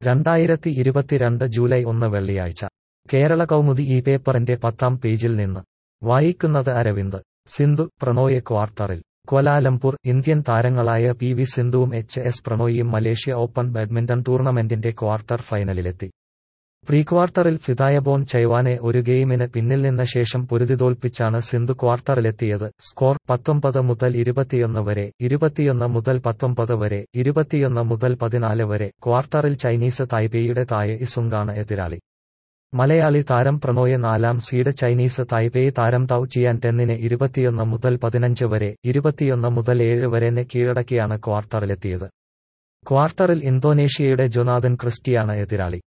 രണ്ടായിരത്തി ഇരുപത്തിരണ്ട് ജൂലൈ ഒന്ന് വെള്ളിയാഴ്ച കേരള കൗമുദി ഈ പേപ്പറിന്റെ പത്താം പേജിൽ നിന്ന് വായിക്കുന്നത് അരവിന്ദ് സിന്ധു പ്രണോയെ ക്വാർട്ടറിൽ ക്വലാലംപൂർ ഇന്ത്യൻ താരങ്ങളായ പി വി സിന്ധുവും എച്ച് എസ് പ്രണോയിയും മലേഷ്യ ഓപ്പൺ ബാഡ്മിന്റൺ ടൂർണമെന്റിന്റെ ക്വാർട്ടർ ഫൈനലിലെത്തി പ്രീക്വാർട്ടറിൽ ഫിദായബോൺ ചൈവാനെ ഒരു ഗെയിമിന് പിന്നിൽ നിന്ന ശേഷം പൊരുതിതോൽപ്പിച്ചാണ് സിന്ധു ക്വാർട്ടറിലെത്തിയത് സ്കോർ പത്തൊമ്പത് മുതൽ ഇരുപത്തിയൊന്ന് വരെ ഇരുപത്തിയൊന്ന് മുതൽ പത്തൊമ്പത് വരെ ഇരുപത്തിയൊന്ന് മുതൽ പതിനാല് വരെ ക്വാർട്ടറിൽ ചൈനീസ് തായ്പേയുടെ തായ ഇസുങ്കാണ് എതിരാളി മലയാളി താരം പ്രണോയെ നാലാം സീഡ് ചൈനീസ് തായ്പേയ് താരം തൗ ചിയാൻ ടെന്നിനെ ഇരുപത്തിയൊന്ന് മുതൽ പതിനഞ്ച് വരെ ഇരുപത്തിയൊന്ന് മുതൽ ഏഴ് വരെ കീഴടക്കിയാണ് ക്വാർട്ടറിലെത്തിയത് ക്വാർട്ടറിൽ ഇന്തോനേഷ്യയുടെ ജൊനാഥൻ ക്രിസ്റ്റിയാണ് എതിരാളി